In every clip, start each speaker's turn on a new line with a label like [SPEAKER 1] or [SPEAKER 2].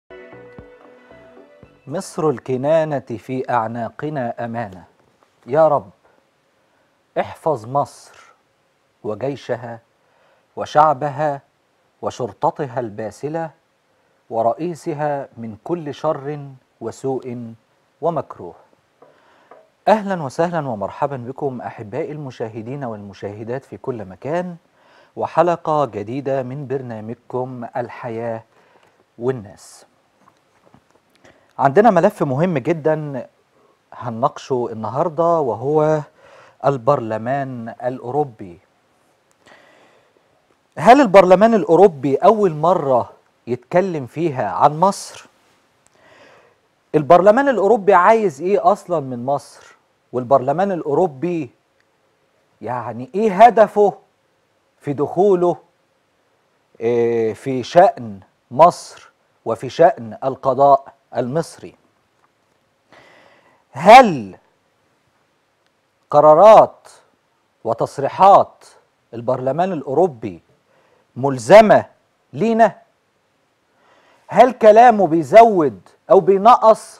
[SPEAKER 1] مصر الكنانة في أعناقنا أمانة يا رب احفظ مصر وجيشها وشعبها وشرطتها الباسلة ورئيسها من كل شر وسوء ومكروه أهلا وسهلا ومرحبا بكم أحبائي المشاهدين والمشاهدات في كل مكان وحلقة جديدة من برنامجكم الحياة والناس عندنا ملف مهم جدا هنناقشه النهارده وهو البرلمان الاوروبي هل البرلمان الاوروبي اول مره يتكلم فيها عن مصر البرلمان الاوروبي عايز ايه اصلا من مصر والبرلمان الاوروبي يعني ايه هدفه في دخوله إيه في شان مصر وفي شان القضاء المصري هل قرارات وتصريحات البرلمان الاوروبي ملزمه لينا هل كلامه بيزود او بينقص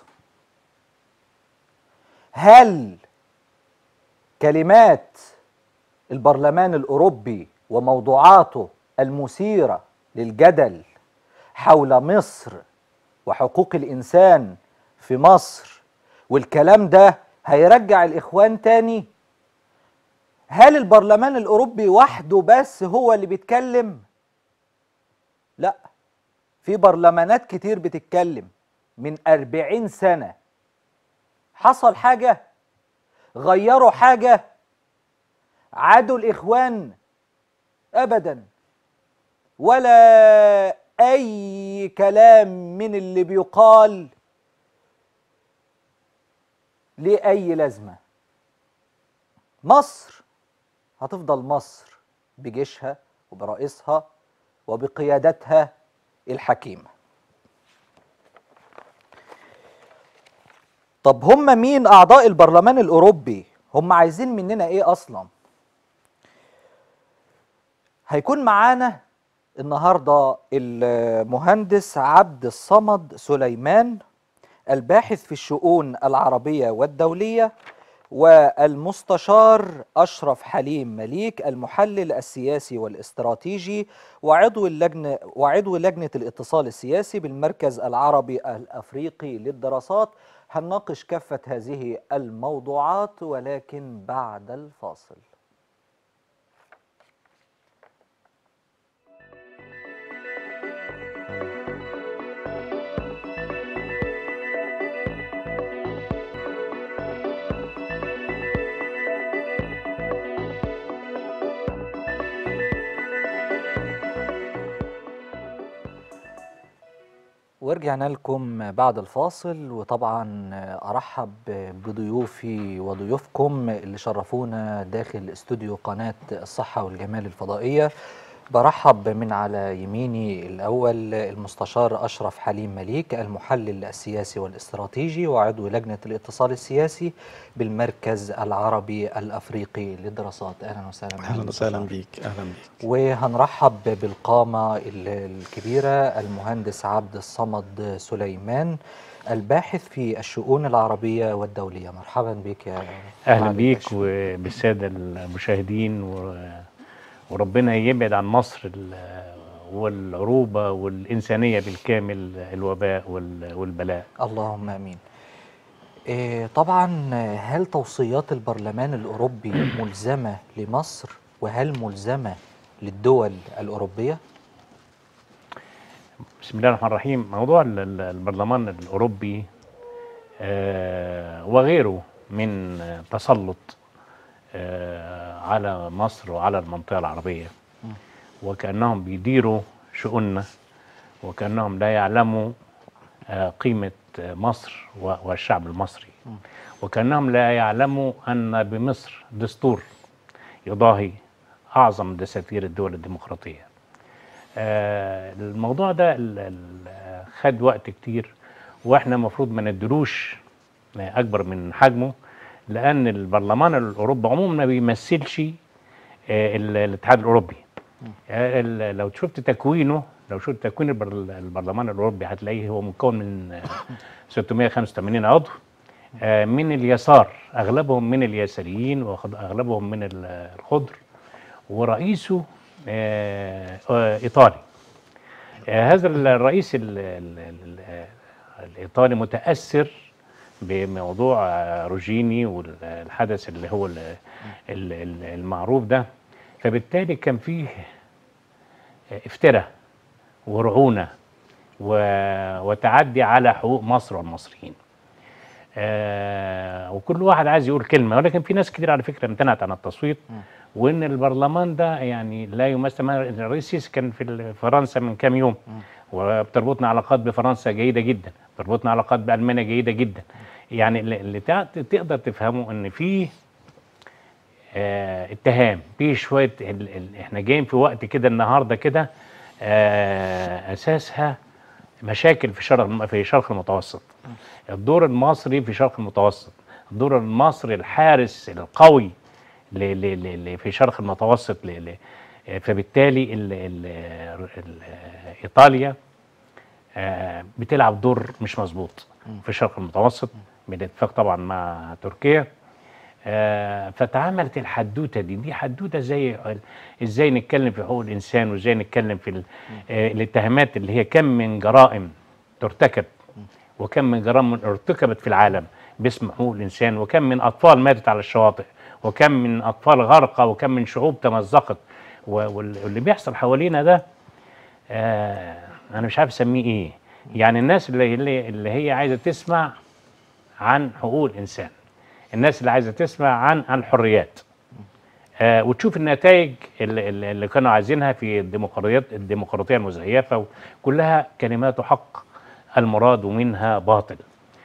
[SPEAKER 1] هل كلمات البرلمان الاوروبي وموضوعاته المثيره للجدل حول مصر وحقوق الانسان في مصر والكلام ده هيرجع الاخوان تاني هل البرلمان الاوروبي وحده بس هو اللي بيتكلم لا في برلمانات كتير بتتكلم من أربعين سنة حصل حاجة غيروا حاجة عادوا الإخوان أبدا ولا أي كلام من اللي بيقال ليه أي لازمة مصر هتفضل مصر بجيشها وبرئيسها وبقيادتها الحكيمة طب هم مين أعضاء البرلمان الأوروبي هم عايزين مننا إيه أصلا هيكون معانا النهارده المهندس عبد الصمد سليمان الباحث في الشؤون العربيه والدوليه والمستشار اشرف حليم مليك المحلل السياسي والاستراتيجي وعضو اللجنه وعضو لجنه الاتصال السياسي بالمركز العربي الافريقي للدراسات هنناقش كافه هذه الموضوعات ولكن بعد الفاصل ورجعنا لكم بعد الفاصل وطبعا ارحب بضيوفي وضيوفكم اللي شرفونا داخل استوديو قناه الصحه والجمال الفضائيه برحب من على يميني الاول المستشار اشرف حليم مليك المحلل السياسي والاستراتيجي وعضو لجنه الاتصال السياسي بالمركز العربي الافريقي للدراسات اهلا وسهلا
[SPEAKER 2] اهلا وسهلا بيك اهلا بيك
[SPEAKER 1] وهنرحب بالقامه الكبيره المهندس عبد الصمد سليمان الباحث في الشؤون العربيه والدوليه مرحبا بك يا
[SPEAKER 3] اهلا بيك وبالساده المشاهدين و... وربنا يبعد عن مصر والعروبه والانسانيه بالكامل الوباء والبلاء
[SPEAKER 1] اللهم امين إيه طبعا هل توصيات البرلمان الاوروبي ملزمه لمصر وهل ملزمه للدول الاوروبيه
[SPEAKER 3] بسم الله الرحمن الرحيم موضوع البرلمان الاوروبي آه وغيره من تسلط على مصر وعلى المنطقة العربية وكأنهم بيديروا شؤوننا وكأنهم لا يعلموا قيمة مصر والشعب المصري وكأنهم لا يعلموا أن بمصر دستور يضاهي أعظم دساتير الدول الديمقراطية الموضوع ده خد وقت كتير واحنا المفروض ما ندلوش أكبر من حجمه لان البرلمان الاوروبي عموما ما بيمثلش الاتحاد الاوروبي يعني لو شفت تكوينه لو شفت تكوين البر- البرلمان الاوروبي هتلاقيه هو مكون من آه، 685 عضو آه، من اليسار اغلبهم من اليساريين واغلبهم من ال- الخضر ورئيسه آه، آه، ايطالي آه، هذا الرئيس ال- ال- ال- ال- الايطالي متاثر بموضوع آه، روجيني والحدث اللي هو ال- ال- ال- المعروف ده فبالتالي كان فيه آه، افتراء ورعونه و- وتعدي على حقوق مصر والمصريين آه وكل واحد عايز يقول كلمه ولكن في ناس كتير على فكره امتنعت عن التصويت وان البرلمان ده يعني لا يمثل ما- الرئيس السيسي كان في ال- فرنسا من كام يوم وبتربطنا علاقات بفرنسا جيده جدا بتربطنا علاقات بالمانيا جيده جدا يعني اللي اللي تع- تقدر تفهمه ان في آه اتهام في شويه ال ال احنا جايين في وقت كده النهارده كده آه اساسها مشاكل في شرق في شرق المتوسط الدور المصري في شرق المتوسط الدور المصري الحارس القوي ل ل ل ل في شرق المتوسط ل ل فبالتالي ال ال ال ايطاليا آه، بتلعب دور مش مظبوط في الشرق المتوسط بالاتفاق طبعا مع تركيا آه، فتعاملت الحدوته دي دي حدوته زي ازاي نتكلم في حقوق الانسان وازاي نتكلم في ال- آه، الاتهامات اللي هي كم من جرائم ترتكب وكم من جرائم ارتكبت في العالم باسم حقوق الانسان وكم من اطفال ماتت على الشواطئ وكم من اطفال غرقى وكم من شعوب تمزقت و- وال- واللي بيحصل حوالينا ده آه انا مش عارف اسميه ايه يعني الناس اللي اللي, اللي هي عايزه تسمع عن حقوق الانسان الناس اللي عايزه تسمع عن الحريات آه وتشوف النتائج اللي, اللي اللي كانوا عايزينها في الديمقراطيات الديمقراطيه المزيفه كلها كلمات حق المراد منها باطل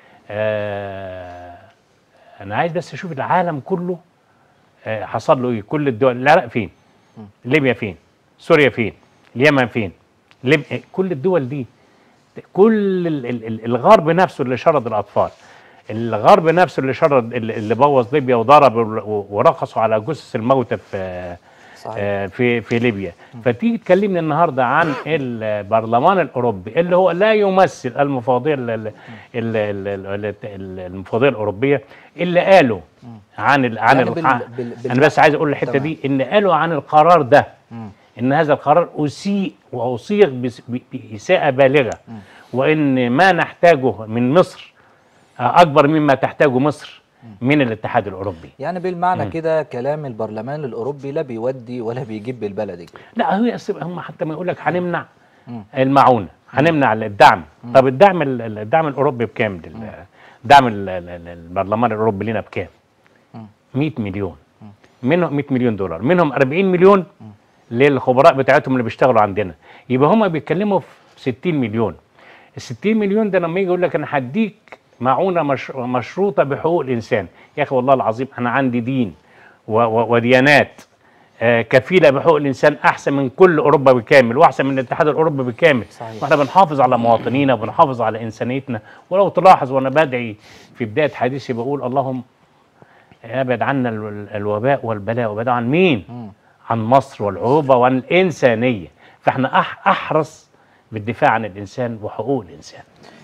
[SPEAKER 3] آه انا عايز بس اشوف العالم كله آه حصل له ايه كل الدول العراق فين ليبيا فين سوريا فين اليمن فين ليب... كل الدول دي كل ال- ال- ال- الغرب نفسه اللي شرد الاطفال الغرب نفسه اللي شرد اللي اللي بوظ ليبيا وضرب ور- ورقصوا على جثث الموتى في
[SPEAKER 1] صحيح.
[SPEAKER 3] آه، في في ليبيا فتيجي تكلمني النهارده عن البرلمان الاوروبي اللي هو لا يمثل المفوضيه ال- ال- ال- ال- ال- ال- المفوضيه الاوروبيه اللي قالوا عن ال عن
[SPEAKER 1] يعني
[SPEAKER 3] ال-
[SPEAKER 1] بال-
[SPEAKER 3] عن-
[SPEAKER 1] بال- بال-
[SPEAKER 3] انا بس عايز اقول الحته
[SPEAKER 1] تمام.
[SPEAKER 3] دي ان قالوا عن القرار ده ان هذا القرار اسيء واصيغ بس- ب- باساءه بالغه وان ما نحتاجه من مصر آه، اكبر مما تحتاجه مصر من الاتحاد الاوروبي
[SPEAKER 1] يعني بالمعنى كده كلام البرلمان الاوروبي لا بيودي ولا بيجيب بالبلدي كده
[SPEAKER 3] لا هو أصل هم حتى ما يقول لك هنمنع المعونه هنمنع الدعم طب الدعم ال- ال- الدعم الاوروبي بكام لل- دعم ال- ال- ال- البرلمان الاوروبي لنا بكام 100 مليون منهم 100 مليون دولار منهم 40 مليون للخبراء بتاعتهم اللي بيشتغلوا عندنا يبقى هم بيتكلموا في 60 مليون ال 60 مليون ده لما يجي يقول لك انا هديك معونه مش مشروطه بحقوق الانسان يا اخي والله العظيم انا عندي دين و- و- وديانات آه، كفيله بحقوق الانسان احسن من كل اوروبا بالكامل واحسن من الاتحاد الاوروبي بالكامل
[SPEAKER 1] صحيح.
[SPEAKER 3] واحنا بنحافظ على مواطنينا وبنحافظ على انسانيتنا ولو تلاحظ وانا بدعي في بدايه حديثي بقول اللهم ابعد عنا ال- الوباء والبلاء وابعد عن مين؟ عن مصر والعروبه وعن الانسانيه فاحنا أح احرص بالدفاع عن الانسان وحقوق الانسان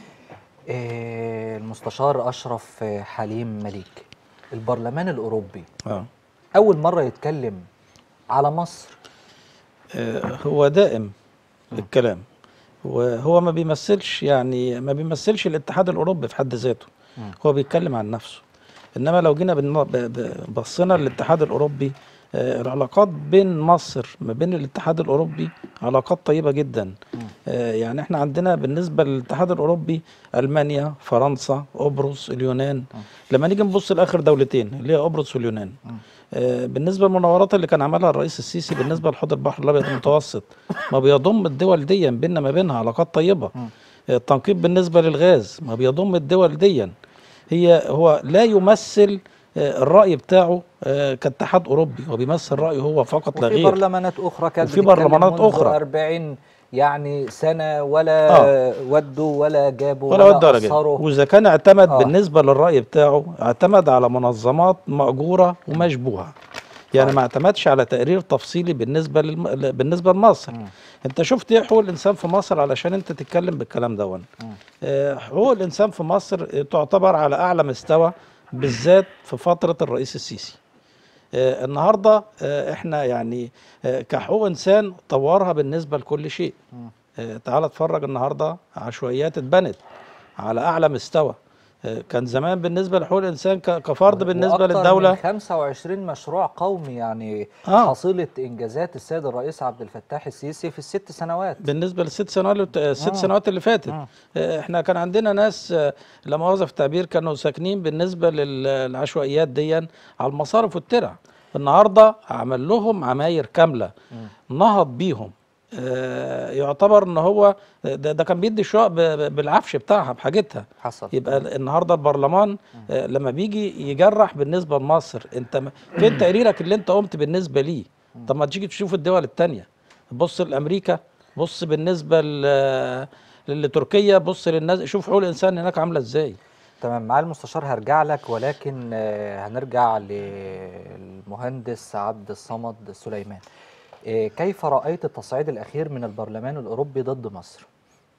[SPEAKER 1] آه، المستشار اشرف آه، حليم مليك البرلمان الاوروبي
[SPEAKER 2] اه
[SPEAKER 1] اول مره يتكلم على مصر
[SPEAKER 2] آه، هو دائم الكلام وهو ما بيمثلش يعني ما بيمثلش الاتحاد الاوروبي في حد ذاته هو بيتكلم عن نفسه انما لو جينا بن- ب- ب- بصينا للاتحاد الاوروبي آه، العلاقات بين مصر ما بين الاتحاد الاوروبي علاقات طيبه جدا آه، يعني احنا عندنا بالنسبه للاتحاد الاوروبي المانيا فرنسا قبرص اليونان لما نيجي نبص لاخر دولتين اللي هي قبرص واليونان آه، بالنسبه للمناورات اللي كان عملها الرئيس السيسي بالنسبه لحوض البحر الابيض المتوسط ما بيضم الدول دي بيننا ما بينها علاقات طيبه آه، التنقيب بالنسبه للغاز ما بيضم الدول دي هي هو لا يمثل آه، الراي بتاعه آه، كاتحاد اوروبي هو بيمثل رايه هو فقط لا
[SPEAKER 1] وفي
[SPEAKER 2] غير
[SPEAKER 1] برلمانات اخرى كانت
[SPEAKER 2] وفي
[SPEAKER 1] بتتكلم
[SPEAKER 2] برلمانات
[SPEAKER 1] منذ
[SPEAKER 2] أخرى.
[SPEAKER 1] 40 يعني سنه ولا
[SPEAKER 2] آه.
[SPEAKER 1] ودوا ولا جابوا
[SPEAKER 2] ولا ود ولا جاي
[SPEAKER 1] أثروا.
[SPEAKER 2] واذا كان اعتمد
[SPEAKER 1] آه.
[SPEAKER 2] بالنسبه للراي بتاعه اعتمد على منظمات ماجوره ومشبوهه يعني
[SPEAKER 1] صحيح.
[SPEAKER 2] ما اعتمدش على تقرير تفصيلي بالنسبه للم... بالنسبه لمصر انت شفت ايه حقوق الانسان في مصر علشان انت تتكلم بالكلام دون آه، حقوق الانسان في مصر آه، تعتبر على اعلى مستوى بالذات في فتره الرئيس السيسي آه، النهارده آه، احنا يعني آه، كحقوق انسان طورها بالنسبه لكل شيء آه، تعال اتفرج النهارده عشوائيات اتبنت على اعلى مستوى آه، كان زمان بالنسبه لحقوق الانسان ك- كفرد بالنسبه
[SPEAKER 1] وأكتر
[SPEAKER 2] للدوله
[SPEAKER 1] من 25 مشروع قومي يعني
[SPEAKER 2] آه.
[SPEAKER 1] حصيله انجازات السيد الرئيس عبد الفتاح السيسي في الست سنوات
[SPEAKER 2] بالنسبه للست سنوات الست
[SPEAKER 1] آه.
[SPEAKER 2] سنوات اللي فاتت
[SPEAKER 1] آه.
[SPEAKER 2] آه، احنا كان عندنا ناس آه، لا مؤاخذه في التعبير كانوا ساكنين بالنسبه لل- للعشوائيات دي على المصارف والترع النهارده عمل لهم عماير كامله نهض بيهم آه، يعتبر ان هو ده, ده كان بيدي شقق ب- ب- بالعفش بتاعها بحاجتها
[SPEAKER 1] حصل
[SPEAKER 2] يبقى النهارده البرلمان آه، لما بيجي يجرح بالنسبه لمصر انت م- فين تقريرك اللي انت قمت بالنسبه ليه طب ما تيجي تشوف الدول التانية بص لامريكا بص بالنسبه ل- لتركيا بص للناس شوف حقوق الانسان هناك عامله ازاي
[SPEAKER 1] تمام مع المستشار هرجع لك ولكن آه، هنرجع للمهندس عبد الصمد سليمان آه، كيف رأيت التصعيد الأخير من البرلمان الأوروبي ضد مصر؟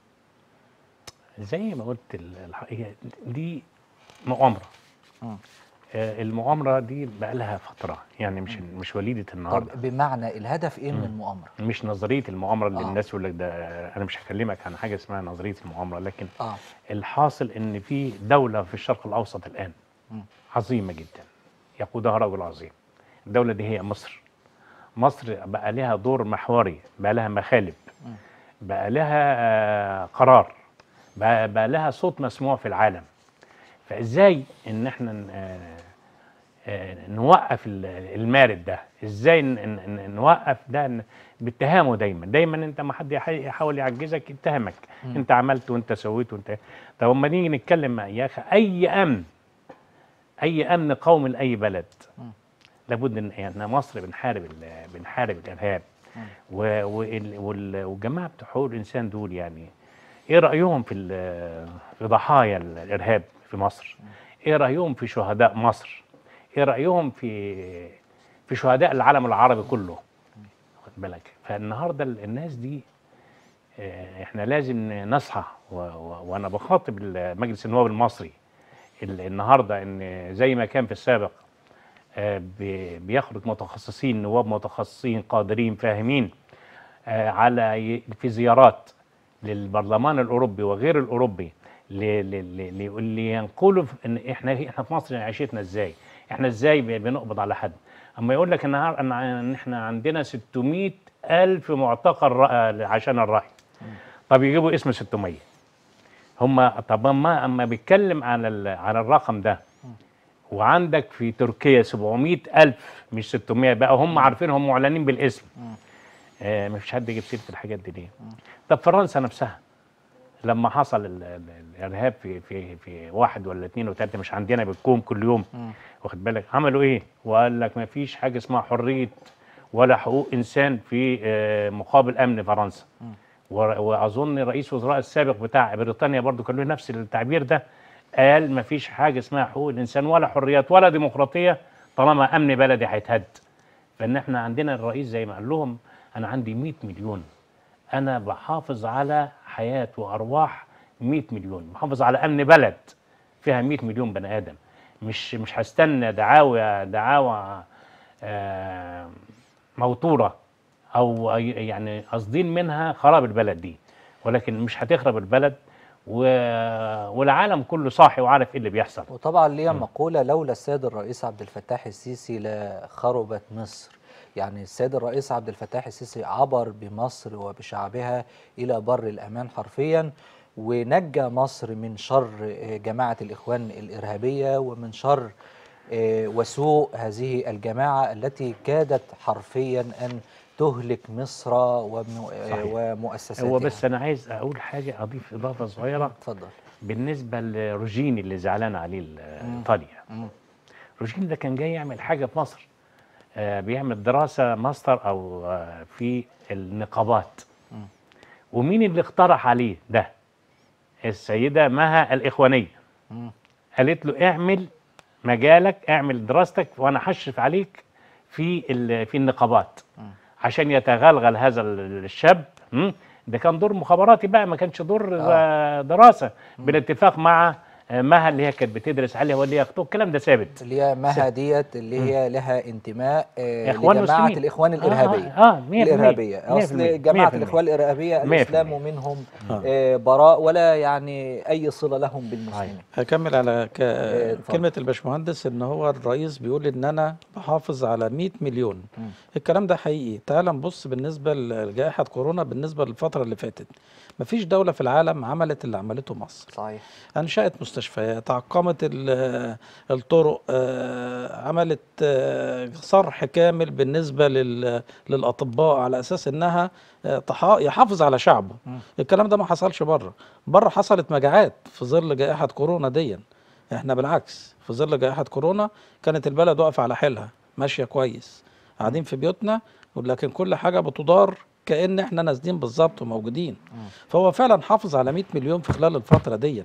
[SPEAKER 3] زي ما قلت ال- الحقيقه دي مؤامره
[SPEAKER 1] مم.
[SPEAKER 3] آه، المؤامره دي بقى لها فتره يعني مش مش وليده النهارده
[SPEAKER 1] طب بمعنى الهدف إيه من المؤامرة؟
[SPEAKER 3] مش نظريه المؤامره اللي
[SPEAKER 1] آه.
[SPEAKER 3] الناس يقول لك ده انا مش هكلمك عن حاجه اسمها نظريه المؤامره لكن
[SPEAKER 1] آه
[SPEAKER 3] الحاصل ان في دوله في الشرق الاوسط الان
[SPEAKER 1] مم.
[SPEAKER 3] عظيمه جدا يقودها رجل عظيم الدوله دي هي مصر مصر بقى لها دور محوري بقى لها مخالب بقى لها آه، قرار بقى, بقى لها صوت مسموع في العالم فازاي ان احنا ن- آه، آه، نوقف ال- المارد ده ازاي ن- ن- ن- نوقف ده ن- باتهامه دايما دايما انت ما حد يح- يحاول يعجزك يتهمك انت عملت وانت سويت وانت طب اما نيجي نتكلم مع يا اخي اي امن اي امن قومي لاي بلد لابد ان يعني مصر بنحارب ال- بنحارب الارهاب و- وال- وال- والجماعه بتوع حقوق الانسان دول يعني ايه رايهم في ال- في ضحايا الارهاب في مصر ايه رايهم في شهداء مصر ايه رايهم في في شهداء العالم العربي كله واخد بالك فالنهارده ال- الناس دي آه، احنا لازم نصحى و- و- وانا بخاطب ال- مجلس النواب المصري ال- النهارده ان زي ما كان في السابق آه، بي- بيخرج متخصصين نواب متخصصين قادرين فاهمين آه، على ي- في زيارات للبرلمان الاوروبي وغير الاوروبي ل- ل- ل- ل- اللي ينقلوا في- ان احنا احنا في مصر عيشتنا ازاي؟ احنا ازاي ب- بنقبض على حد؟ اما يقول لك النهار ان ان احنا عندنا 600 الف معتقل رأ- عشان الراي طب يجيبوا اسم 600 هم طب ما اما بيتكلم على ال- على الرقم ده وعندك في تركيا 700 ألف مش 600 بقى هم عارفين هم معلنين بالاسم آه مفيش حد يجيب سيرة الحاجات دي ليه طب فرنسا نفسها لما حصل ال- ال- الارهاب في في في واحد ولا اثنين وثلاثه مش عندنا بتكون كل يوم واخد بالك عملوا ايه؟ وقال لك ما فيش حاجه اسمها حريه ولا حقوق انسان في آه، مقابل امن فرنسا و- واظن رئيس وزراء السابق بتاع بريطانيا برضو كان له نفس التعبير ده قال ما فيش حاجه اسمها حقوق الانسان ولا حريات ولا ديمقراطيه طالما امن بلدي هيتهد فان احنا عندنا الرئيس زي ما قال لهم انا عندي 100 مليون انا بحافظ على حياه وارواح 100 مليون بحافظ على امن بلد فيها 100 مليون بني ادم مش مش هستنى دعاوى دعاوى آه، موتوره او أي- يعني قاصدين منها خراب البلد دي ولكن مش هتخرب البلد و... والعالم كله صاحي وعارف ايه اللي بيحصل
[SPEAKER 1] وطبعا ليا مقولة لولا السيد الرئيس عبد الفتاح السيسي لخربت مصر يعني السيد الرئيس عبد الفتاح السيسي عبر بمصر وبشعبها إلى بر الأمان حرفيا ونجى مصر من شر آه، جماعة الإخوان الإرهابية ومن شر آه، وسوء هذه الجماعة التي كادت حرفيا أن تهلك مصر وم- آه،
[SPEAKER 3] صحيح.
[SPEAKER 1] ومؤسساتها
[SPEAKER 3] هو بس انا عايز اقول حاجه اضيف اضافه صغيره
[SPEAKER 1] اتفضل
[SPEAKER 3] بالنسبه لروجيني اللي زعلان عليه ال- ايطاليا
[SPEAKER 1] مم.
[SPEAKER 3] روجيني ده كان جاي يعمل حاجه في مصر آه، بيعمل دراسه ماستر او آه، في النقابات ومين اللي اقترح عليه ده السيده مها الاخوانيه
[SPEAKER 1] مم.
[SPEAKER 3] قالت له اعمل مجالك اعمل دراستك وانا هشرف عليك في ال- في النقابات عشان يتغلغل هذا ال- الشاب م? ده كان دور مخابراتي بقى ما كانش دور آه. دراسه بالاتفاق مع آه، مها اللي هي كانت بتدرس عليها واللي هي أخته الكلام ده ثابت
[SPEAKER 1] اللي هي مها ديت اللي هي لها انتماء آه
[SPEAKER 3] إخوان
[SPEAKER 1] لجماعة
[SPEAKER 3] مسلمين.
[SPEAKER 1] الإخوان الإرهابية
[SPEAKER 3] اه, آه 100%
[SPEAKER 1] الإرهابية
[SPEAKER 3] 100%
[SPEAKER 1] أصل جماعة
[SPEAKER 3] 100%.
[SPEAKER 1] الإخوان الإرهابية
[SPEAKER 3] 100%.
[SPEAKER 1] الإسلام منهم
[SPEAKER 2] آه.
[SPEAKER 1] آه براء ولا يعني أي صلة لهم بالمسلمين
[SPEAKER 2] هكمل على ك...
[SPEAKER 1] اتفضل.
[SPEAKER 2] كلمة الباشمهندس ان هو الرئيس بيقول ان انا بحافظ على 100 مليون الكلام ده حقيقي تعال نبص بالنسبة لجائحة كورونا بالنسبة للفترة اللي فاتت مفيش دولة في العالم عملت اللي عملته مصر
[SPEAKER 1] صحيح
[SPEAKER 2] أنشأت مستشفيات عقمت ال- الطرق آه، عملت آه، صرح كامل بالنسبة لل- للأطباء على أساس إنها آه، تحا- يحافظ على شعبه الكلام ده ما حصلش بره بره حصلت مجاعات في ظل جائحة كورونا دي احنا بالعكس في ظل جائحة كورونا كانت البلد واقفة على حيلها ماشية كويس قاعدين في بيوتنا ولكن كل حاجة بتدار كأن احنا نازلين بالظبط وموجودين فهو فعلا حافظ على 100 مليون في خلال الفترة دي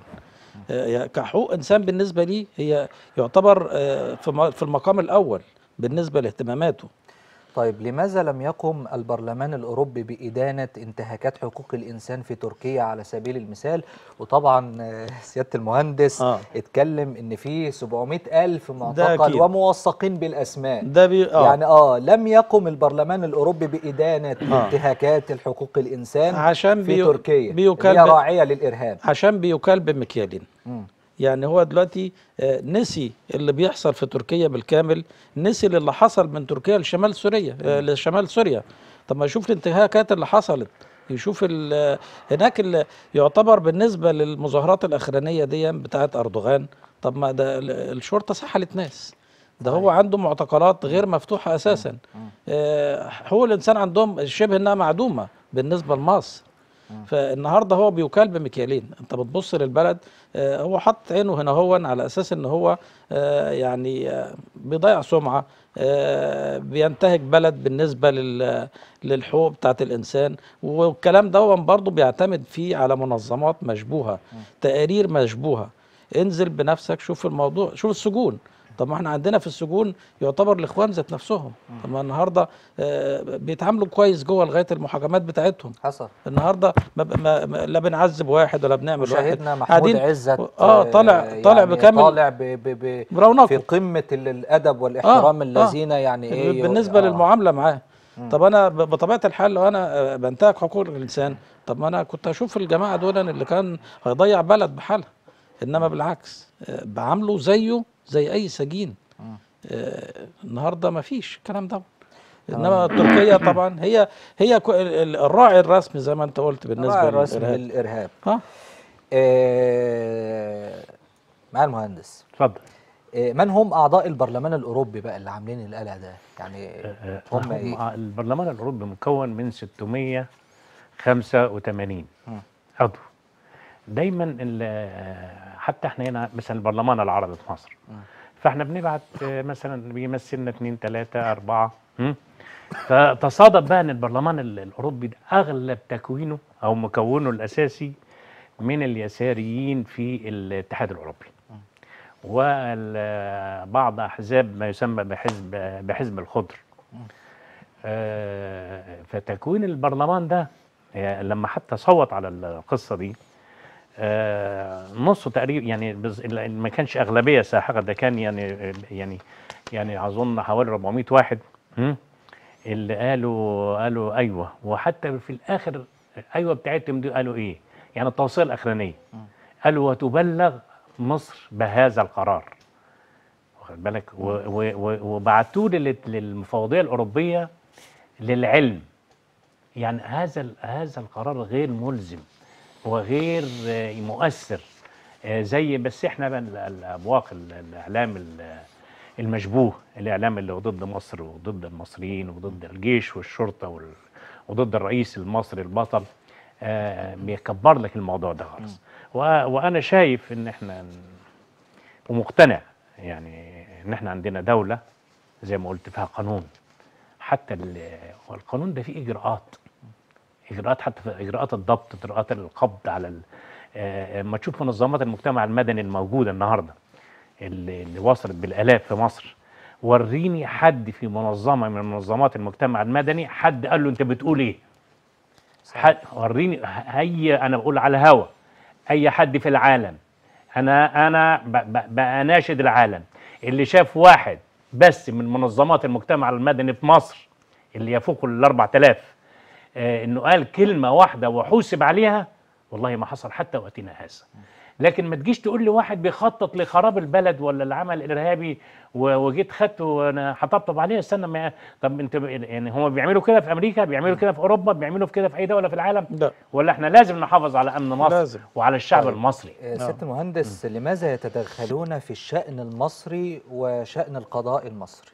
[SPEAKER 2] آه، كحقوق انسان بالنسبه لي هي يعتبر آه، في م- في المقام الاول بالنسبه لاهتماماته
[SPEAKER 1] طيب لماذا لم يقم البرلمان الأوروبي بإدانة انتهاكات حقوق الإنسان في تركيا على سبيل المثال وطبعا آه، سيادة المهندس
[SPEAKER 2] آه.
[SPEAKER 1] اتكلم إن في 700 ألف معتقل
[SPEAKER 2] أكيد.
[SPEAKER 1] وموثقين بالأسماء
[SPEAKER 2] ده بي آه
[SPEAKER 1] يعني اه لم يقم البرلمان الاوروبي بادانه
[SPEAKER 2] آه.
[SPEAKER 1] انتهاكات الحقوق الانسان
[SPEAKER 2] عشان
[SPEAKER 1] في
[SPEAKER 2] بيو-
[SPEAKER 1] تركيا
[SPEAKER 2] بيكال
[SPEAKER 1] اللي هي
[SPEAKER 2] ب-
[SPEAKER 1] راعيه للارهاب
[SPEAKER 2] عشان بيكال بمكيالين
[SPEAKER 1] مم.
[SPEAKER 2] يعني هو دلوقتي آه، نسي اللي بيحصل في تركيا بالكامل نسي اللي حصل من تركيا لشمال سوريا آه، لشمال سوريا طب ما يشوف الانتهاكات اللي حصلت يشوف ال- آه، هناك اللي يعتبر بالنسبه للمظاهرات الاخرانيه دي بتاعت اردوغان طب ما ده ال- الشرطه سحلت ناس ده هو عنده معتقلات غير مفتوحه اساسا آه، حقوق الانسان عندهم شبه انها معدومه بالنسبه لمصر فالنهارده هو بيكال بمكيالين انت بتبص للبلد آه، هو حط عينه هنا هو على اساس ان هو آه، يعني آه، بيضيع سمعه آه، بينتهك بلد بالنسبه لل- للحقوق بتاعت الانسان والكلام ده برضه بيعتمد فيه على منظمات مشبوهه تقارير مشبوهه انزل بنفسك شوف الموضوع شوف السجون طب ما احنا عندنا في السجون يعتبر الاخوان ذات نفسهم طب ما النهارده آه، بيتعاملوا كويس جوه لغايه المحاكمات بتاعتهم
[SPEAKER 1] حصل
[SPEAKER 2] النهارده ما ما ما لا بنعذب واحد ولا بنعمل واحد
[SPEAKER 1] وشاهدنا محمود
[SPEAKER 2] قاعدين-
[SPEAKER 1] عزت
[SPEAKER 2] اه طالع
[SPEAKER 1] آه،
[SPEAKER 2] طالع
[SPEAKER 1] يعني
[SPEAKER 2] بكامل
[SPEAKER 1] طالع ب ب ب
[SPEAKER 2] برونقه
[SPEAKER 1] في قمه ال- الادب والاحترام
[SPEAKER 2] آه،
[SPEAKER 1] الذين يعني ايه
[SPEAKER 2] بالنسبه
[SPEAKER 1] آه.
[SPEAKER 2] للمعامله معاه طب انا ب- بطبيعه الحال لو انا آه، بنتهك حقوق الانسان طب ما انا كنت اشوف الجماعه دول اللي كان هيضيع بلد بحالها انما بالعكس آه، بعامله زيه زي اي سجين آه، النهارده ما فيش الكلام ده انما تركيا طبعا هي هي كو- ال- ال- الراعي الرسمي زي ما انت قلت بالنسبه
[SPEAKER 1] الراعي الرسمي
[SPEAKER 2] للإرهاب.
[SPEAKER 1] للارهاب
[SPEAKER 2] ها
[SPEAKER 1] آه، مع المهندس
[SPEAKER 3] اتفضل
[SPEAKER 1] آه، من هم اعضاء البرلمان الاوروبي بقى اللي عاملين القلق ده يعني
[SPEAKER 3] آه،
[SPEAKER 1] هم ايه
[SPEAKER 3] البرلمان الاوروبي مكون من 685 عضو دايما ال- آه، حتى احنا هنا مثلا البرلمان العربي في مصر فاحنا بنبعت آه، مثلا بيمثلنا اثنين ثلاثة أربعة م? فتصادف بقى ان البرلمان ال- الاوروبي ده اغلب تكوينه او مكونه الاساسي من اليساريين في الاتحاد الاوروبي وبعض احزاب ما يسمى بحزب بحزب الخضر آه، فتكوين البرلمان ده يعني لما حتى صوت على القصه دي آه، نصه تقريبا يعني بز- ما كانش اغلبيه ساحقه ده كان يعني يعني يعني اظن حوالي 400 واحد م? اللي قالوا قالوا ايوه وحتى في الاخر ايوه بتاعتهم دي قالوا ايه؟ يعني التوصيه الاخرانيه قالوا وتبلغ مصر بهذا القرار واخد بالك و- و- و- وبعتوه لل- للمفوضيه الاوروبيه للعلم يعني هذا ال- هذا القرار غير ملزم وغير آه، مؤثر آه، زي بس احنا بقى ال- الابواق ال- الاعلام ال- المشبوه الاعلام اللي هو ضد مصر وضد المصريين وضد الجيش والشرطه وال- وضد الرئيس المصري البطل آه، بيكبر لك الموضوع ده خالص و- وانا شايف ان احنا ن- ومقتنع يعني ان احنا عندنا دوله زي ما قلت فيها قانون حتى ال- والقانون ده فيه اجراءات اجراءات حتى في اجراءات الضبط اجراءات القبض على ال- آه، ما تشوف منظمات المجتمع المدني الموجوده النهارده اللي اللي وصلت بالالاف في مصر وريني حد في منظمه من منظمات المجتمع المدني حد قال له انت بتقول ايه حد وريني هي انا بقول على الهوا اي حد في العالم انا انا ب- ب- بناشد العالم اللي شاف واحد بس من منظمات المجتمع المدني في مصر اللي يفوق ال 4000 آه انه قال كلمه واحده وحوسب عليها والله ما حصل حتى وقتنا هذا لكن ما تجيش تقول لي واحد بيخطط لخراب البلد ولا العمل الارهابي و- وجيت خدته وانا هطبطب عليه استنى ما طب انت ب- يعني هم بيعملوا كده في امريكا بيعملوا كده في اوروبا بيعملوا كده في اي دوله في العالم
[SPEAKER 2] لا
[SPEAKER 3] ولا احنا لازم نحافظ على امن مصر
[SPEAKER 2] لازم.
[SPEAKER 3] وعلى الشعب
[SPEAKER 1] طيب.
[SPEAKER 3] المصري
[SPEAKER 1] آه، سيادة المهندس لماذا يتدخلون في الشأن المصري وشأن القضاء المصري؟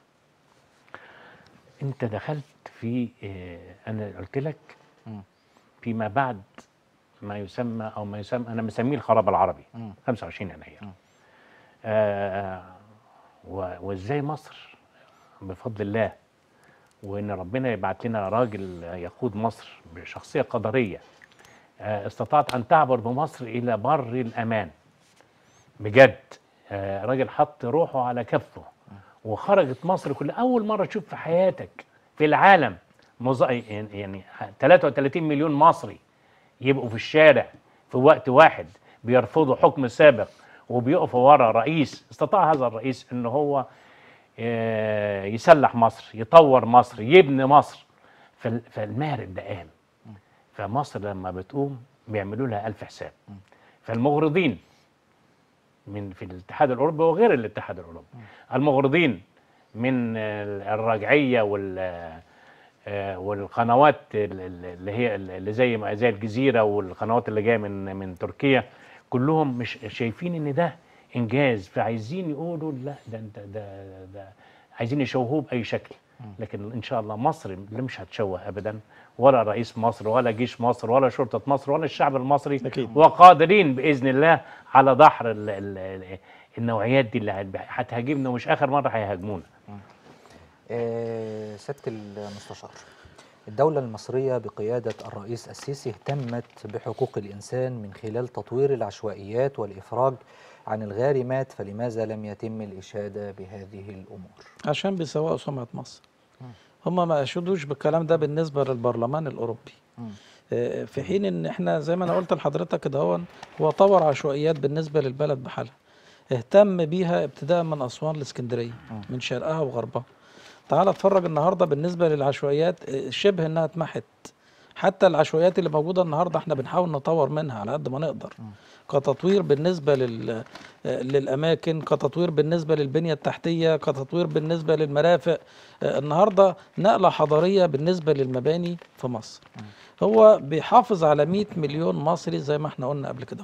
[SPEAKER 3] انت دخلت في اه انا قلت لك
[SPEAKER 1] مم.
[SPEAKER 3] فيما بعد ما يسمى او ما يسمى انا مسميه الخراب العربي
[SPEAKER 1] مم.
[SPEAKER 3] 25 يناير
[SPEAKER 1] مم.
[SPEAKER 3] آه و- وازاي مصر بفضل الله وان ربنا يبعت لنا راجل يقود مصر بشخصيه قدريه آه استطاعت ان تعبر بمصر الى بر الامان بجد آه راجل حط روحه على كفه وخرجت مصر كل اول مره تشوف في حياتك في العالم مز... يعني 33 مليون مصري يبقوا في الشارع في وقت واحد بيرفضوا حكم سابق وبيقفوا ورا رئيس استطاع هذا الرئيس ان هو آه، يسلح مصر يطور مصر يبني مصر فال- فالمارد ده قام فمصر لما بتقوم بيعملوا لها ألف حساب فالمغرضين من في الاتحاد الأوروبي وغير الاتحاد الأوروبي المغرضين من آه، الرجعية وال آه، والقنوات ال- ال- اللي هي اللي زي ما زي الجزيرة والقنوات اللي جاية من من تركيا كلهم مش شايفين ان ده انجاز فعايزين يقولوا لا ده انت ده ده عايزين يشوهوه باي شكل لكن ان شاء الله مصر اللي مش هتشوه ابدا ولا رئيس مصر ولا جيش مصر ولا شرطه مصر ولا الشعب المصري
[SPEAKER 2] أكيد.
[SPEAKER 3] وقادرين باذن الله على دحر ال ال النوعيات دي اللي هت- هتهاجمنا ومش اخر مره هيهاجمونا
[SPEAKER 1] آه، سيادة المستشار الدولة المصرية بقيادة الرئيس السيسي اهتمت بحقوق الإنسان من خلال تطوير العشوائيات والإفراج عن الغارمات فلماذا لم يتم الإشادة بهذه الأمور؟
[SPEAKER 2] عشان بيسوقوا سمعة مصر هم ما اشودوش بالكلام ده بالنسبة للبرلمان الأوروبي
[SPEAKER 1] مم.
[SPEAKER 2] آه، في حين ان احنا زي ما انا قلت لحضرتك كده هو هو طور عشوائيات بالنسبة للبلد بحالها اهتم بيها ابتداء من أسوان لاسكندرية من شرقها وغربها تعال اتفرج النهارده بالنسبة للعشوائيات آه، شبه انها اتمحت حتى العشوائيات اللي موجودة النهارده احنا بنحاول نطور منها على قد ما نقدر كتطوير بالنسبة لل آه، للأماكن كتطوير بالنسبة للبنية التحتية كتطوير بالنسبة للمرافق آه، النهاردة نقلة حضارية بالنسبة للمباني في مصر هو بيحافظ على 100 مليون مصري زي ما احنا قلنا قبل كده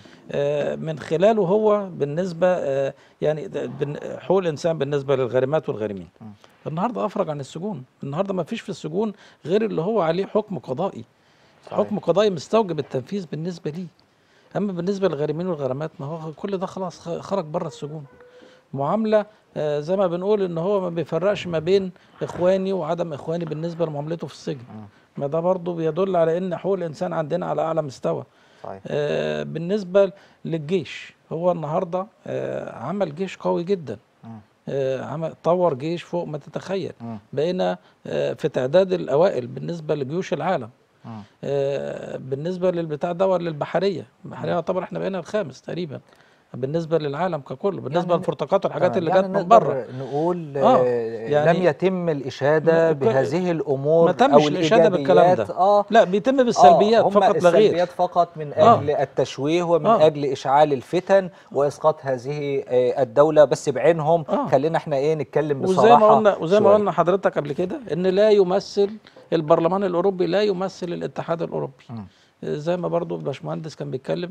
[SPEAKER 2] آه، من خلاله هو بالنسبة آه، يعني ده بن- حقوق الإنسان بالنسبة للغارمات والغارمين النهاردة أفرج عن السجون النهاردة ما فيش في السجون غير اللي هو عليه حكم قضائي
[SPEAKER 1] صحيح.
[SPEAKER 2] حكم قضائي مستوجب التنفيذ بالنسبة ليه اما بالنسبه للغارمين والغرامات ما هو كل ده خلاص خ- خرج بره السجون معامله آه، زي ما بنقول ان هو ما بيفرقش ما بين اخواني وعدم اخواني بالنسبه لمعاملته في السجن ما ده برضه بيدل على ان حقوق الانسان عندنا على اعلى مستوى
[SPEAKER 1] صحيح
[SPEAKER 2] آه، بالنسبه للجيش هو النهارده آه، عمل جيش قوي جدا
[SPEAKER 1] مم.
[SPEAKER 2] آه، عمل طور جيش فوق ما تتخيل
[SPEAKER 1] مم.
[SPEAKER 2] بقينا آه، في تعداد الاوائل بالنسبه لجيوش العالم
[SPEAKER 1] مم.
[SPEAKER 2] آه، بالنسبه للبتاع ده للبحريه البحريه يعتبر احنا بقينا الخامس تقريبا بالنسبه للعالم ككل بالنسبه
[SPEAKER 1] يعني
[SPEAKER 2] للفرتقات والحاجات
[SPEAKER 1] تمام.
[SPEAKER 2] اللي
[SPEAKER 1] يعني
[SPEAKER 2] جت من
[SPEAKER 1] نقدر
[SPEAKER 2] بره
[SPEAKER 1] نقول
[SPEAKER 2] آه،
[SPEAKER 1] آه
[SPEAKER 2] يعني
[SPEAKER 1] لم يتم الإشادة
[SPEAKER 2] م- ك-
[SPEAKER 1] بهذه الأمور
[SPEAKER 2] ما تمش الاشاده بالكلام ده
[SPEAKER 1] آه
[SPEAKER 2] لا بيتم بالسلبيات
[SPEAKER 1] آه
[SPEAKER 2] فقط لا غير
[SPEAKER 1] السلبيات فقط من
[SPEAKER 2] آه.
[SPEAKER 1] أجل التشويه ومن
[SPEAKER 2] آه.
[SPEAKER 1] أجل إشعال الفتن وإسقاط هذه آه، الدولة بس بعينهم
[SPEAKER 2] آه.
[SPEAKER 1] خلينا احنا إيه نتكلم
[SPEAKER 2] وزي
[SPEAKER 1] بصراحة
[SPEAKER 2] ما قلنا وزي ما
[SPEAKER 1] شوية.
[SPEAKER 2] قلنا حضرتك قبل كده ان لا يمثل البرلمان الاوروبي لا يمثل الاتحاد الاوروبي
[SPEAKER 1] مم.
[SPEAKER 2] آه، زي ما برضو الباشمهندس كان بيتكلم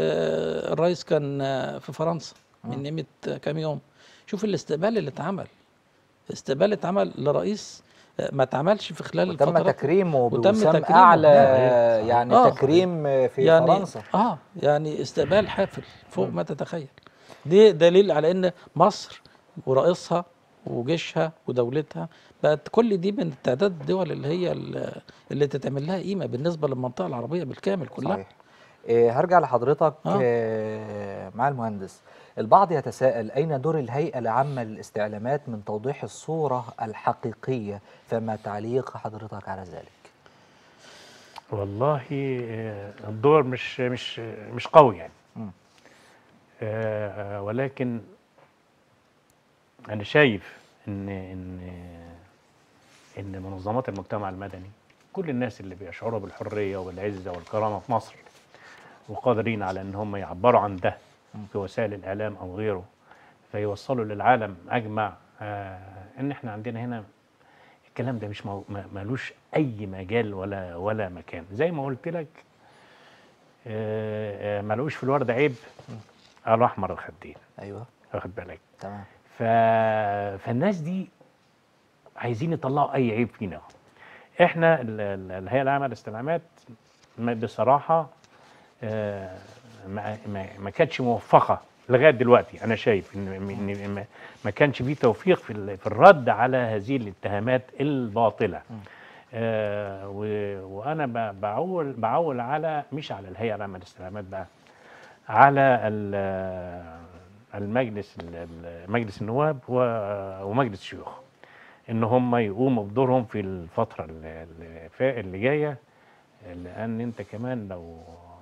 [SPEAKER 2] آه، الرئيس كان آه، في فرنسا من قيمه آه، كام يوم شوف الاستقبال اللي اتعمل استقبال اتعمل لرئيس آه، ما اتعملش في خلال
[SPEAKER 1] تم
[SPEAKER 2] الفترات
[SPEAKER 1] تكريمه
[SPEAKER 2] وتم
[SPEAKER 1] بوسام
[SPEAKER 2] تكريمه.
[SPEAKER 1] أعلى
[SPEAKER 3] صحيح.
[SPEAKER 1] يعني
[SPEAKER 2] آه.
[SPEAKER 1] تكريم آه، في
[SPEAKER 2] يعني
[SPEAKER 1] فرنسا
[SPEAKER 2] اه يعني استقبال حافل فوق ما تتخيل دي دليل على ان مصر ورئيسها وجيشها ودولتها بقت كل دي من تعداد الدول اللي هي ال- اللي تتعمل لها قيمه بالنسبه للمنطقه العربيه بالكامل كلها
[SPEAKER 1] صحيح إيه هرجع لحضرتك
[SPEAKER 2] آه.
[SPEAKER 1] آه. مع المهندس البعض يتساءل أين دور الهيئة العامة للاستعلامات من توضيح الصورة الحقيقية فما تعليق حضرتك على ذلك
[SPEAKER 3] والله آه، الدور مش مش مش قوي يعني
[SPEAKER 1] مم.
[SPEAKER 3] آه، آه، ولكن انا شايف ان ان ان منظمات المجتمع المدني كل الناس اللي بيشعروا بالحريه والعزه والكرامه في مصر وقادرين على ان هم يعبروا عن ده في وسائل الاعلام او غيره فيوصلوا للعالم اجمع آه، ان احنا عندنا هنا الكلام ده مش مو- ما- ملوش اي مجال ولا ولا مكان زي ما قلت لك آه، آه، ملوش في الورد عيب قالوا احمر الخدين
[SPEAKER 1] أيوه
[SPEAKER 3] واخد بالك
[SPEAKER 1] تمام
[SPEAKER 3] ف... فالناس دي عايزين يطلعوا اي عيب فينا احنا ال- ال- الهيئه العامه للاستعلامات ما- بصراحه آه، ما, ما, ما كانتش موفقه لغايه دلوقتي انا شايف ان إن ما- ما كانش فيه توفيق في ال- في الرد على هذه الاتهامات الباطله آه و- وانا ب- بعول بعول على مش على الهيئه العامه للاستعلامات بقى على ال- المجلس ال- ال- مجلس النواب و- ومجلس الشيوخ ان هم يقوموا بدورهم في الفتره اللي- اللي فا- اللي جايه لان انت كمان لو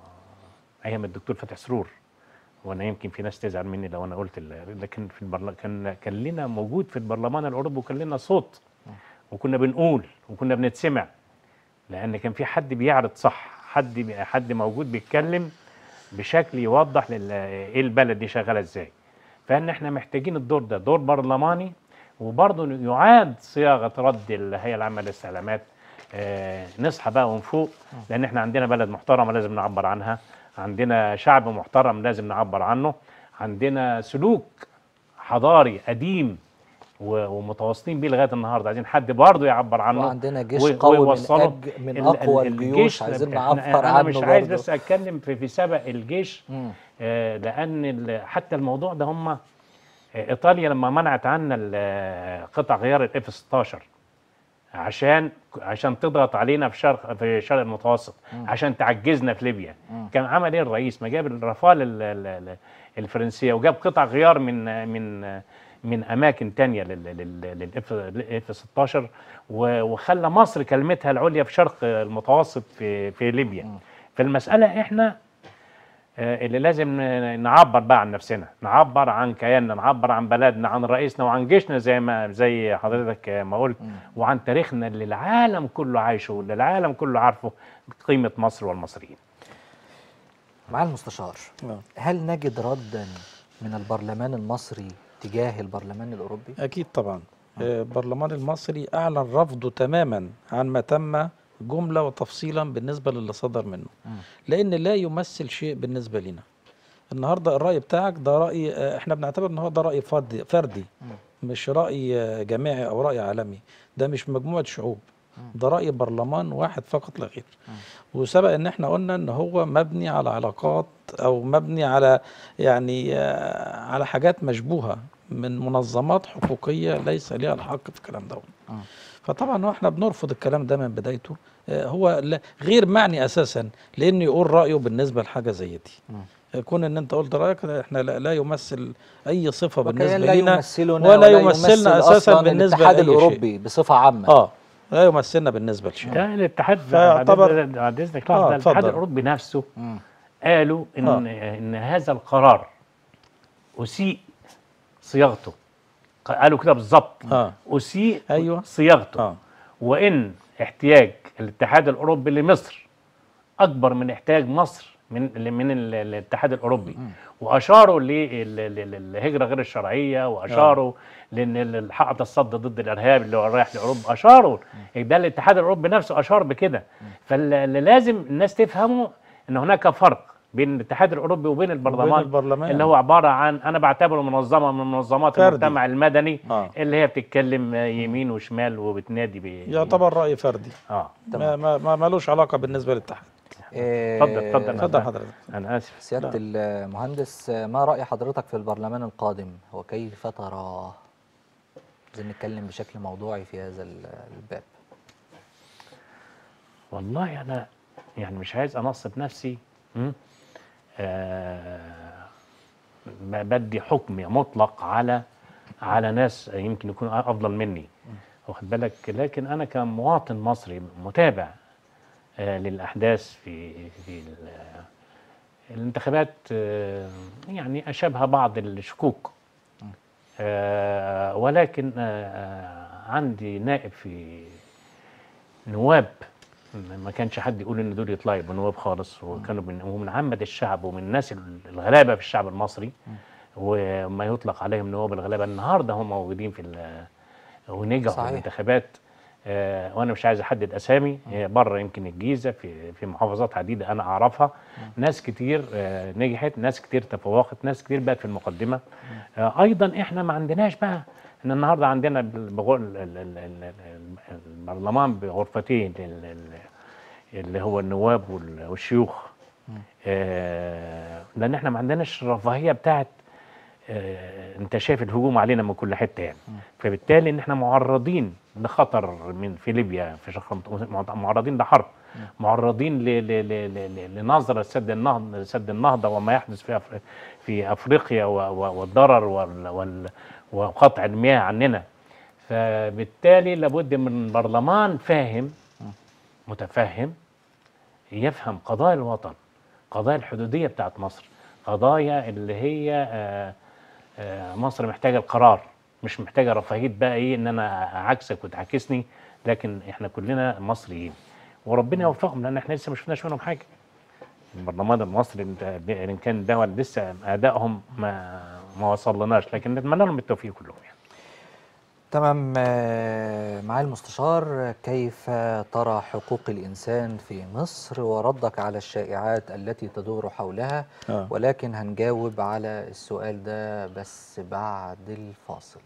[SPEAKER 3] ايام الدكتور فتحي سرور وانا يمكن في ناس تزعل مني لو انا قلت ال- لكن في البرلمان كان كان لنا موجود في البرلمان الاوروبي وكان لنا صوت وكنا بنقول وكنا بنتسمع لان كان في حد بيعرض صح حد بي- حد موجود بيتكلم بشكل يوضح لل- ايه البلد دي شغاله ازاي فان احنا محتاجين الدور ده دور برلماني وبرضه يعاد صياغه رد الهيئه العامه للاستعلامات آه نصحى بقى ونفوق لان احنا عندنا بلد محترمه لازم نعبر عنها عندنا شعب محترم لازم نعبر عنه عندنا سلوك حضاري قديم و- ومتواصلين بيه لغايه النهارده عايزين حد برضه يعبر عنه
[SPEAKER 1] وعندنا جيش
[SPEAKER 3] و-
[SPEAKER 1] قوي من,
[SPEAKER 3] ويوصله.
[SPEAKER 1] أج من
[SPEAKER 3] ال-
[SPEAKER 1] أقوى
[SPEAKER 3] ال-
[SPEAKER 1] الجيوش
[SPEAKER 3] الجيش
[SPEAKER 1] عايزين
[SPEAKER 3] إحنا-
[SPEAKER 1] نعبر
[SPEAKER 3] انا
[SPEAKER 1] عنه
[SPEAKER 3] مش عايز
[SPEAKER 1] برضه.
[SPEAKER 3] بس اتكلم في في سبق الجيش
[SPEAKER 1] مم.
[SPEAKER 3] آه، لان ال- حتى الموضوع ده هم ايطاليا لما منعت عنا ال- قطع غيار الاف 16 عشان عشان تضغط علينا في شرق في الشرق المتوسط عشان تعجزنا في ليبيا كان عمل ايه الرئيس ما جاب الرافال ال- ال- ال- الفرنسيه وجاب قطع غيار من من من اماكن تانية للاف الاف 16 و- وخلى مصر كلمتها العليا في شرق المتوسط في في ليبيا فالمساله احنا آه، اللي لازم ن- نعبر بقى عن نفسنا نعبر عن كياننا نعبر عن بلدنا عن رئيسنا وعن جيشنا زي ما زي حضرتك آه، ما قلت وعن تاريخنا اللي العالم كله عايشه واللي العالم كله عارفه قيمة مصر والمصريين
[SPEAKER 1] مع المستشار
[SPEAKER 2] آه.
[SPEAKER 1] هل نجد ردا من البرلمان المصري تجاه البرلمان الأوروبي؟
[SPEAKER 2] أكيد طبعا آه، البرلمان المصري أعلن رفضه تماما عن ما تم جملة وتفصيلا بالنسبة للي صدر منه لأن لا يمثل شيء بالنسبة لنا النهاردة الرأي بتاعك ده رأي آه، احنا بنعتبر ان هو ده رأي فردي, فردي مش رأي آه، جماعي أو رأي عالمي ده مش مجموعة شعوب ده رأي برلمان واحد فقط لا غير وسبق ان احنا قلنا ان هو مبني على علاقات او مبني على يعني آه، على حاجات مشبوهة من منظمات حقوقية ليس ليها الحق في الكلام ده فطبعا هو احنا بنرفض الكلام ده من بدايته آه، هو لا- غير معني اساسا لانه يقول رايه بالنسبه لحاجه زي دي كون ان انت قلت رايك احنا لا, لا يمثل اي صفه بالنسبه
[SPEAKER 1] وكيان لا
[SPEAKER 2] لنا
[SPEAKER 1] يمثلنا
[SPEAKER 2] ولا
[SPEAKER 1] ولا
[SPEAKER 2] يمثلنا
[SPEAKER 1] يمثل
[SPEAKER 2] اساسا
[SPEAKER 1] أصلاً
[SPEAKER 2] بالنسبه
[SPEAKER 1] الاتحاد
[SPEAKER 2] لاي شيء
[SPEAKER 1] الأوروبي بصفة عامة
[SPEAKER 2] اه لا يمثلنا بالنسبه لشيء
[SPEAKER 3] ده الاتحاد
[SPEAKER 2] فيعتبر-
[SPEAKER 3] بعد- بعد اذنك
[SPEAKER 2] آه،
[SPEAKER 3] لحظه الاتحاد
[SPEAKER 2] اتفضل.
[SPEAKER 3] الاوروبي نفسه
[SPEAKER 1] مم.
[SPEAKER 3] قالوا ان ان هذا القرار اسيء صياغته قالوا كده بالظبط
[SPEAKER 2] آه.
[SPEAKER 3] اسيء
[SPEAKER 2] أيوة.
[SPEAKER 3] صياغته
[SPEAKER 2] اه
[SPEAKER 3] وان احتياج الاتحاد الاوروبي لمصر اكبر من احتياج مصر من من ال- الاتحاد الاوروبي واشاروا للهجره غير الشرعيه واشاروا لان ال- حائط الصد ضد الارهاب اللي هو رايح لاوروبا اشاروا ده الاتحاد الاوروبي نفسه اشار بكده فاللي لازم الناس تفهمه ان هناك فرق بين الاتحاد الاوروبي وبين البرلمان,
[SPEAKER 2] البرلمان.
[SPEAKER 3] اللي هو عباره عن انا بعتبره منظمه من منظمات
[SPEAKER 2] فردي.
[SPEAKER 3] المجتمع المدني
[SPEAKER 2] آه.
[SPEAKER 3] اللي هي بتتكلم يمين وشمال وبتنادي ب
[SPEAKER 2] يعتبر راي فردي
[SPEAKER 3] اه
[SPEAKER 2] ما ما ما مالوش علاقه بالنسبه للاتحاد
[SPEAKER 1] آه،
[SPEAKER 3] اتفضل اتفضل
[SPEAKER 2] اتفضل حضرتك
[SPEAKER 3] انا اسف
[SPEAKER 1] سيادة المهندس آه، ما رأي حضرتك في البرلمان القادم وكيف تراه؟ عايزين نتكلم بشكل موضوعي في هذا ال- الباب
[SPEAKER 3] والله انا يعني مش عايز انصب نفسي م? آه، ب- بدي حكم مطلق على على ناس يمكن يكونوا افضل مني واخد بالك لكن انا كمواطن مصري متابع آه، للاحداث في في ال- الانتخابات آه، يعني اشبه بعض الشكوك آه، ولكن آه، آه، عندي نائب في نواب ما كانش حد يقول ان دول يطلعوا يبقوا نواب خالص وكانوا من ومن عامة الشعب ومن الناس الغلابه في الشعب المصري وما يطلق عليهم نواب الغلابه النهارده هم موجودين في ال- ونجحوا
[SPEAKER 1] صحيح.
[SPEAKER 3] في الانتخابات آه، وانا مش عايز احدد اسامي آه، بره يمكن الجيزه في في محافظات عديده انا اعرفها ناس كتير آه، نجحت ناس كتير تفوقت ناس كتير بقت في المقدمه آه، ايضا احنا ما عندناش بقى ان النهارده عندنا بال- بغل- ال- ال- ال- ال- البرلمان بغرفتين ال- ال- اللي هو النواب وال- والشيوخ آه، لان احنا ما عندناش الرفاهيه بتاعت آه، انت شايف الهجوم علينا من كل حته يعني فبالتالي ان احنا معرضين لخطر من في ليبيا في شق معرضين لحرب معرضين ل- ل- ل- ل- ل- لنظره سد النهضه سد النهضه وما يحدث في أف- في افريقيا و- و- والضرر وال- وال- وقطع المياه عننا فبالتالي لابد من برلمان فاهم متفهم يفهم قضايا الوطن قضايا الحدودية بتاعت مصر قضايا اللي هي آه، آه، مصر محتاجة القرار مش محتاجة رفاهية بقى ايه ان انا عكسك وتعاكسني لكن احنا كلنا مصريين وربنا يوفقهم لان احنا لسه ما شفناش منهم حاجة البرلمان المصري انت- ان كان ده لسه ادائهم ما ما وصلناش لكن نتمنى لهم التوفيق كلهم يعني.
[SPEAKER 1] تمام آه، معالي المستشار كيف ترى حقوق الإنسان في مصر وردك على الشائعات التي تدور حولها
[SPEAKER 2] آه.
[SPEAKER 1] ولكن هنجاوب على السؤال ده بس بعد الفاصل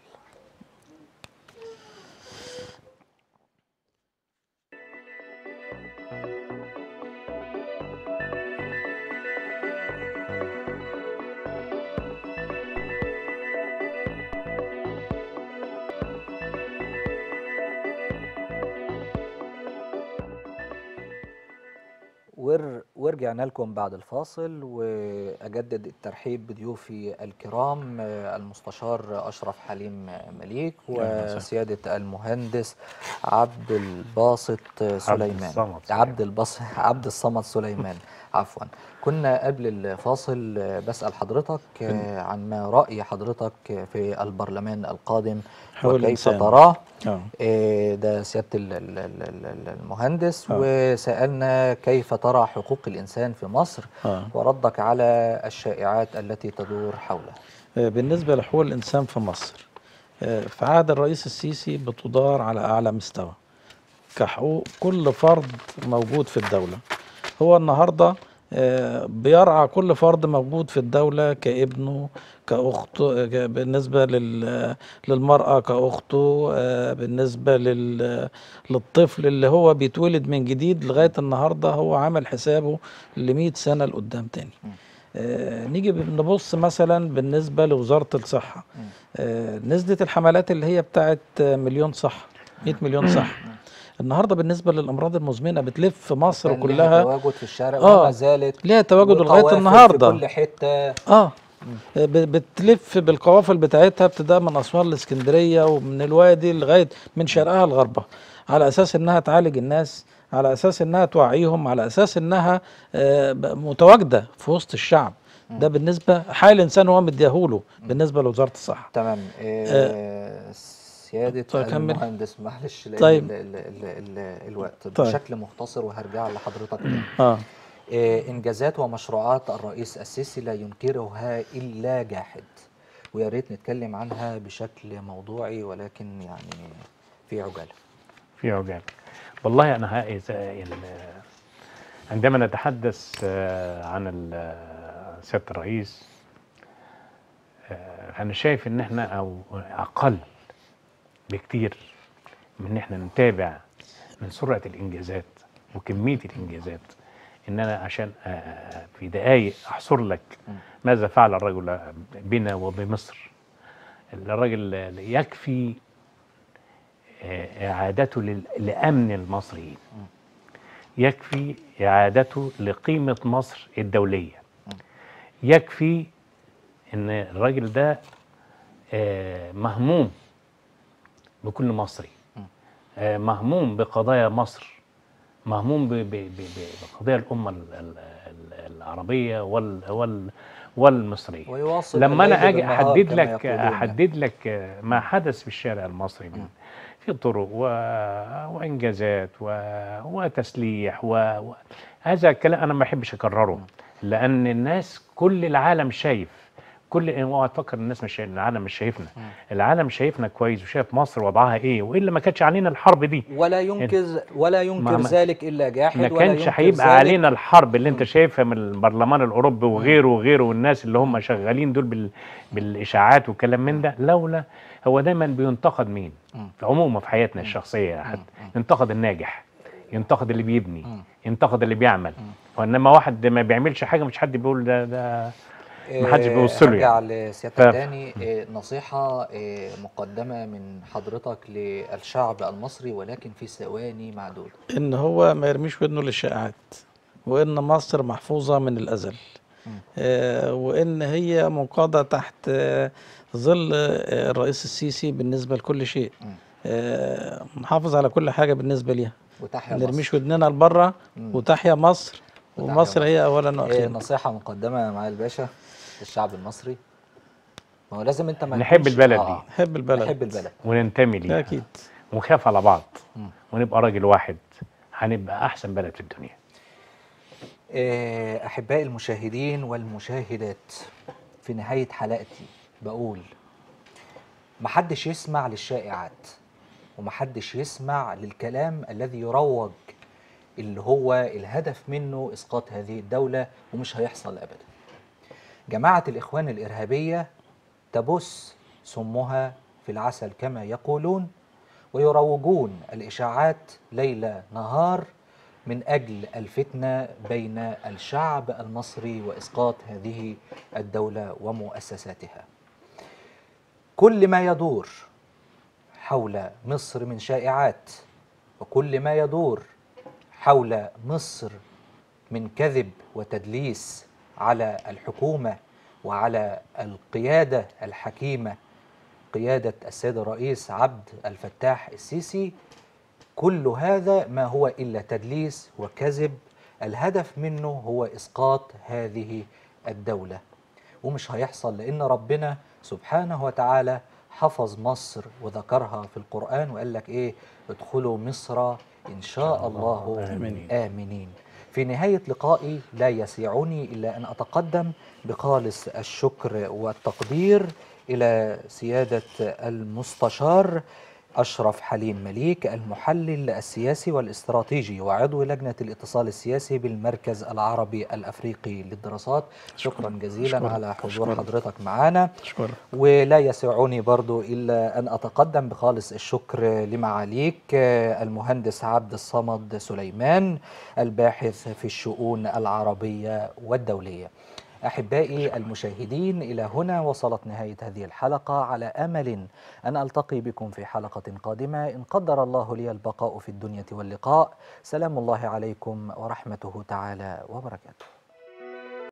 [SPEAKER 1] ور ورجعنا لكم بعد الفاصل واجدد الترحيب بضيوفي الكرام آه، المستشار اشرف حليم مليك
[SPEAKER 2] أهلا وسهلا.
[SPEAKER 1] وسياده المهندس عبد الباسط سليمان
[SPEAKER 3] الصمد سليمان.
[SPEAKER 1] عبد الباسط عبد الصمد سليمان عفوا كنا قبل الفاصل آه، بسال حضرتك آه، عن ما راي حضرتك في البرلمان القادم
[SPEAKER 2] حول
[SPEAKER 1] وكيف
[SPEAKER 2] الإنسان.
[SPEAKER 1] تراه
[SPEAKER 2] اه
[SPEAKER 1] إيه ده سيادة ال- ال- ال- ال- ال- المهندس
[SPEAKER 2] آه.
[SPEAKER 1] وسألنا كيف ترى حقوق الإنسان في مصر
[SPEAKER 2] اه
[SPEAKER 1] وردك على الشائعات التي تدور حوله
[SPEAKER 2] آه، بالنسبة لحقوق الإنسان في مصر آه، في عهد الرئيس السيسي بتدار على أعلى مستوى كحقوق كل فرد موجود في الدولة هو النهاردة آه، بيرعى كل فرد موجود في الدولة كابنه كأخته ك- بالنسبة لل- للمرأة كأخته آه، بالنسبة لل- للطفل اللي هو بيتولد من جديد لغاية النهاردة هو عامل حسابه لمئة سنة لقدام تاني آه، نيجي نبص مثلا بالنسبة لوزارة الصحة آه، نزلت الحملات اللي هي بتاعت آه، مليون صح 100 مليون صح النهارده بالنسبة للأمراض المزمنة بتلف مصر
[SPEAKER 1] كان لها
[SPEAKER 2] كلها
[SPEAKER 1] تواجد في الشارع
[SPEAKER 2] آه.
[SPEAKER 1] وما زالت
[SPEAKER 2] ليها تواجد لغاية
[SPEAKER 1] وقوافل
[SPEAKER 2] النهارده
[SPEAKER 1] في كل حتة
[SPEAKER 2] اه ب- بتلف بالقوافل بتاعتها ابتداء من اسوان لاسكندريه ومن الوادي لغايه من شرقها لغربها على اساس انها تعالج الناس على اساس انها توعيهم على اساس انها آه، ب- متواجده في وسط الشعب ده بالنسبه حال الانسان هو مديهوله بالنسبه لوزاره الصحه
[SPEAKER 1] تمام إيه سيادة
[SPEAKER 2] طيب كمل.
[SPEAKER 1] المهندس معلش لأن
[SPEAKER 2] طيب.
[SPEAKER 1] ال- ال- ال- ال- الوقت
[SPEAKER 2] طيب.
[SPEAKER 1] بشكل مختصر وهرجع لحضرتك تاني
[SPEAKER 2] اه
[SPEAKER 1] إيه، إنجازات ومشروعات الرئيس السيسي لا ينكرها إلا جاحد ويا ريت نتكلم عنها بشكل موضوعي ولكن يعني في عجالة
[SPEAKER 3] في عجال والله انا ها- إذا- ال- عندما نتحدث آه، عن ال- سياده الرئيس آه، انا شايف ان احنا او اقل بكتير من ان احنا نتابع من سرعه الانجازات وكميه الانجازات ان انا عشان آه، في دقائق احصر لك ماذا فعل الرجل بنا وبمصر الراجل يكفي آه، إعادته لل- لأمن المصريين يكفي إعادته لقيمة مصر الدولية يكفي ان الراجل ده آه، مهموم بكل مصري آه، مهموم بقضايا مصر مهموم ب- ب- ب- ب- بقضايا الامه ال- ال- ال- العربيه وال وال والمصريه
[SPEAKER 1] ويواصل
[SPEAKER 3] لما انا
[SPEAKER 1] الليل
[SPEAKER 3] اجي
[SPEAKER 1] بالنهار
[SPEAKER 3] احدد
[SPEAKER 1] كما
[SPEAKER 3] لك
[SPEAKER 1] يقولون يعني.
[SPEAKER 3] احدد لك ما حدث في الشارع المصري من في طرق و... وانجازات و... وتسليح و... و... هذا الكلام انا ما بحبش اكرره لان الناس كل العالم شايف كل اوعى تفكر الناس مش العالم مش شايفنا العالم شايفنا كويس وشايف مصر وضعها ايه والا ما كانتش علينا الحرب دي
[SPEAKER 1] ولا ينكر ولا ينكر
[SPEAKER 3] ما- ما-
[SPEAKER 1] ذلك الا جاحد
[SPEAKER 3] ما
[SPEAKER 1] ولا
[SPEAKER 3] كانش
[SPEAKER 1] ينكر
[SPEAKER 3] هيبقى
[SPEAKER 1] ذلك
[SPEAKER 3] علينا الحرب اللي انت شايفها من البرلمان الاوروبي وغيره وغيره والناس اللي هم شغالين دول بال... بالاشاعات والكلام من ده لولا هو دايما بينتقد مين في عموما في حياتنا الشخصيه حتى ينتقد الناجح ينتقد اللي بيبني ينتقد اللي بيعمل وانما واحد ما بيعملش حاجه مش حد بيقول ده ده محدش
[SPEAKER 1] آه،
[SPEAKER 3] بيوصله
[SPEAKER 1] ارجع
[SPEAKER 3] يعني.
[SPEAKER 1] لسيادتك
[SPEAKER 3] ف-
[SPEAKER 1] تاني آه، نصيحة آه، مقدمة من حضرتك للشعب المصري ولكن في ثواني معدودة
[SPEAKER 2] ان هو ما يرميش ودنه للشائعات وان مصر محفوظه من الازل آه وان هي منقاده تحت آه ظل آه الرئيس السيسي بالنسبه لكل شيء آه محافظ على كل حاجه بالنسبه ليها
[SPEAKER 1] وتحيا
[SPEAKER 2] ما نرميش
[SPEAKER 1] مصر
[SPEAKER 2] ودننا لبره وتحيا مصر
[SPEAKER 1] وتحيا
[SPEAKER 2] ومصر
[SPEAKER 1] مصر.
[SPEAKER 2] هي اولا
[SPEAKER 1] آه،
[SPEAKER 2] واخيرا
[SPEAKER 1] نصيحة مقدمة مع الباشا للشعب المصري ما هو لازم انت ما
[SPEAKER 3] نحب
[SPEAKER 1] تكونش-
[SPEAKER 3] البلد
[SPEAKER 1] آه،
[SPEAKER 3] دي.
[SPEAKER 2] نحب البلد
[SPEAKER 1] نحب البلد
[SPEAKER 3] وننتمي
[SPEAKER 2] ده
[SPEAKER 3] ليها
[SPEAKER 2] اكيد
[SPEAKER 3] ونخاف على بعض ونبقى راجل واحد هنبقى احسن بلد في الدنيا
[SPEAKER 1] آه، أحبائي المشاهدين والمشاهدات في نهاية حلقتي بقول محدش يسمع للشائعات ومحدش يسمع للكلام الذي يروج اللي هو الهدف منه إسقاط هذه الدولة ومش هيحصل أبدا جماعة الإخوان الإرهابية تبث سمها في العسل كما يقولون ويروجون الإشاعات ليل نهار من أجل الفتنة بين الشعب المصري وإسقاط هذه الدولة ومؤسساتها كل ما يدور حول مصر من شائعات وكل ما يدور حول مصر من كذب وتدليس على الحكومة وعلى القيادة الحكيمة قيادة السيد الرئيس عبد الفتاح السيسي كل هذا ما هو إلا تدليس وكذب الهدف منه هو إسقاط هذه الدولة ومش هيحصل لأن ربنا سبحانه وتعالى حفظ مصر وذكرها في القرآن وقال لك إيه ادخلوا مصر إن شاء الله
[SPEAKER 3] آمنين.
[SPEAKER 1] آمنين في نهاية لقائي لا يسعني إلا أن أتقدم بخالص الشكر والتقدير إلى سيادة المستشار أشرف حليم مليك المحلل السياسي والاستراتيجي وعضو لجنة الاتصال السياسي بالمركز العربي الأفريقي للدراسات شكرا جزيلا
[SPEAKER 2] أشكرك.
[SPEAKER 1] على حضور
[SPEAKER 2] أشكرك.
[SPEAKER 1] حضرتك معنا
[SPEAKER 2] اشكرك
[SPEAKER 1] ولا يسعني برضو إلا أن أتقدم بخالص الشكر لمعاليك آه، المهندس عبد الصمد سليمان الباحث في الشؤون العربية والدولية أحبائي المشاهدين إلى هنا وصلت نهاية هذه الحلقة على أمل أن ألتقي بكم في حلقة قادمة إن قدر الله لي البقاء في الدنيا واللقاء سلام الله عليكم ورحمته تعالى وبركاته